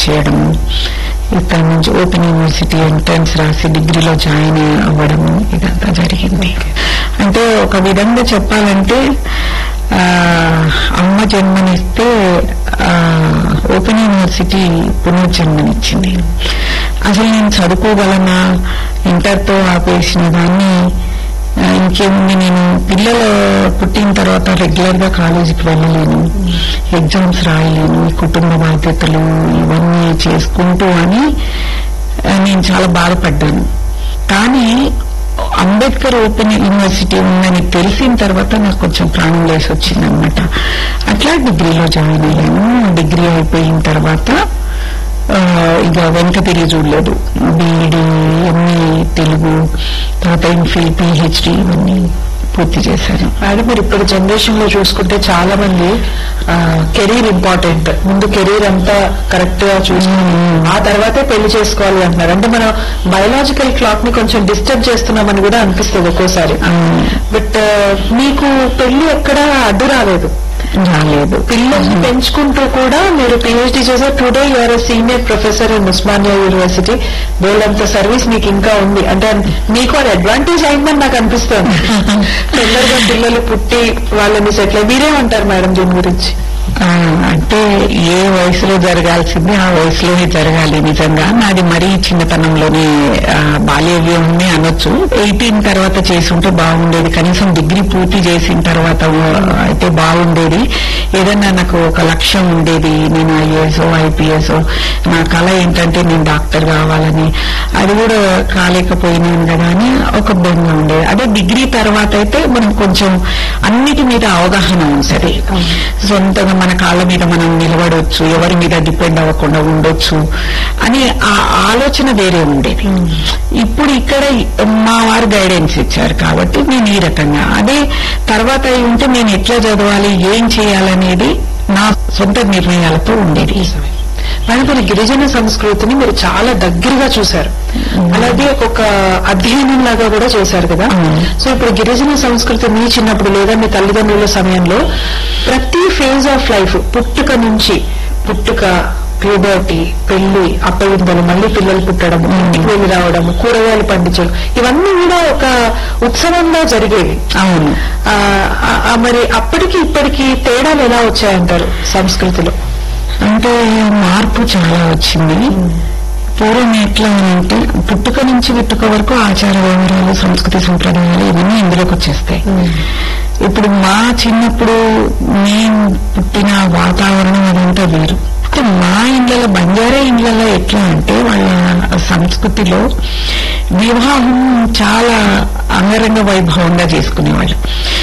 చేయడము ఇక్కడ నుంచి ఓపెన్ యూనివర్సిటీ ఎంట్రన్స్ రాసి డిగ్రీలో జాయిన్ అవ్వడము ఇదంతా జరిగింది అంటే ఒక విధంగా చెప్పాలంటే ఆ, అమ్మ జన్మనిస్తే ఆ, ఓపెన్ యూనివర్సిటీ పునర్జన్మనిచ్చింది అసలు నేను చదువుకోగలనా ఇంటర్తో ఆపేసిన దాన్ని ఆ, ఇంకేముంది నేను పిల్లలు పుట్టిన తర్వాత రెగ్యులర్ గా కాలేజీకి వెళ్ళలేను ఎగ్జామ్స్ రాయలేను ఈ కుటుంబ బాధ్యతలు ఇవన్నీ చేసుకుంటూ అని ఆ, నేను చాలా బాధపడ్డాను కానీ అంబేద్కర్ ఓపెన్ యూనివర్సిటీ ఉందని తెలిసిన తర్వాత నాకు కొంచెం ప్రాణం లేసి వచ్చింది అనమాట అట్లా డిగ్రీలో జాయిన్ అయ్యాను డిగ్రీ అయిపోయిన తర్వాత ఆ, ఇక వెనక తిరిగి చూడలేదు బీఈడి ఎంఏ తెలుగు తర్వాత ఎంఫిల్ పిహెచ్డి ఇవన్నీ పూర్తి చేశాను మేడం మీరు ఇప్పుడు జనరేషన్ లో చూసుకుంటే చాలా మంది కెరీర్ ఇంపార్టెంట్ ముందు కెరీర్ అంతా కరెక్ట్ గా చూసుకుని ఆ తర్వాతే పెళ్లి చేసుకోవాలి అంటున్నారు అంటే మనం బయలాజికల్ క్లాక్ ని కొంచెం డిస్టర్బ్ చేస్తున్నామని కూడా అనిపిస్తుంది ఒక్కోసారి బట్ మీకు పెళ్లి ఎక్కడ అడ్డు రాలేదు రాలేదు పిల్లల్ని పెంచుకుంటూ కూడా మీరు పిహెచ్డి చేశారు today you are senior professor in Osmania university బోల్డంత సర్వీస్ మీకు ఇంకా ఉంది అంటే మీకు అది అడ్వాంటేజ్ అయిందని నాకు అనిపిస్తుంది తొందరగా పిల్లలు పుట్టి వాళ్ళని సెటిల్ మీరేమంటారు మేడం దీని గురించి ఆ, అంటే ఏ వయసులో జరగాల్సింది ఆ వయసులోనే జరగాలి నిజంగా నాది మరీ చిన్నతనంలోనే ఆ, బాల్య వివాహమే అనొచ్చు ఎయిటీన్ తర్వాత చేసుంటే బాగుండేది కనీసం డిగ్రీ పూర్తి చేసిన తర్వాత ఆ, అయితే బాగుండేది ఏదన్నా నాకు ఒక లక్ష్యం ఉండేది నేను ఐఏఎస్ ఐపీఎస్ నా కళ ఏంటంటే నేను డాక్టర్ కావాలని అది కూడా కాలేకపోయినాను కదా అని ఒక బెంగ ఉండేది అదే డిగ్రీ తర్వాత అయితే మనం కొంచెం అన్నిటి మీద అవగాహన ఉంటుంది సొంతంగా మన కాళ్ళ మీద మనం నిలబడవచ్చు ఎవరి మీద డిపెండ్ అవ్వకుండా ఉండొచ్చు అని ఆ ఆలోచన వేరే ఉండేది ఇప్పుడు ఇక్కడ మా వారు గైడెన్స్ ఇచ్చారు కాబట్టి నేను ఈ రకంగా అదే తర్వాత అయి ఉంటే నేను ఎట్లా చదవాలి ఏం చేయాలనేది నా సొంత నిర్ణయాలతో ఉండేది మేడం మీరు గిరిజన సంస్కృతిని మీరు చాలా దగ్గరగా చూశారు అలాగే ఒక అధ్యయనం లాగా కూడా చేశారు కదా అవును. సో ఇప్పుడు గిరిజన సంస్కృతి మీ చిన్నప్పుడు లేదా మీ తల్లిదండ్రుల సమయంలో ప్రతి ఫేజ్ ఆఫ్ లైఫ్ పుట్టుక నుంచి పుట్టుక ప్యూబర్టీ పెళ్లి అప్పగింతలు మళ్ళీ పిల్లలు పుట్టడం ఇంటికి వెళ్ళి రావడం కూరగాయలు పండించడం ఇవన్నీ కూడా ఒక ఉత్సవంగా జరిగేవి అవును ఆ, ఆ, ఆ, మరి అప్పటికి ఇప్పటికి తేడాలు ఎలా వచ్చాయంటారు సంస్కృతిలో అంటే మార్పు చాలా వచ్చింది పూర్వం ఎట్లా అంటే పుట్టుక నుంచి పుట్టుక వరకు ఆచార వ్యవహారాలు సంస్కృతి సంప్రదాయాలు ఇవన్నీ ఇందులోకి వచ్చేస్తాయి ఇప్పుడు మా చిన్నప్పుడు మేము పుట్టిన వాతావరణం అదంతా వేరు అంటే మా ఇండ్లలో బంజారా ఇండ్లలో ఎట్లా అంటే వాళ్ళ సంస్కృతిలో వివాహం చాలా అంగరంగ వైభవంగా చేసుకునేవాళ్ళు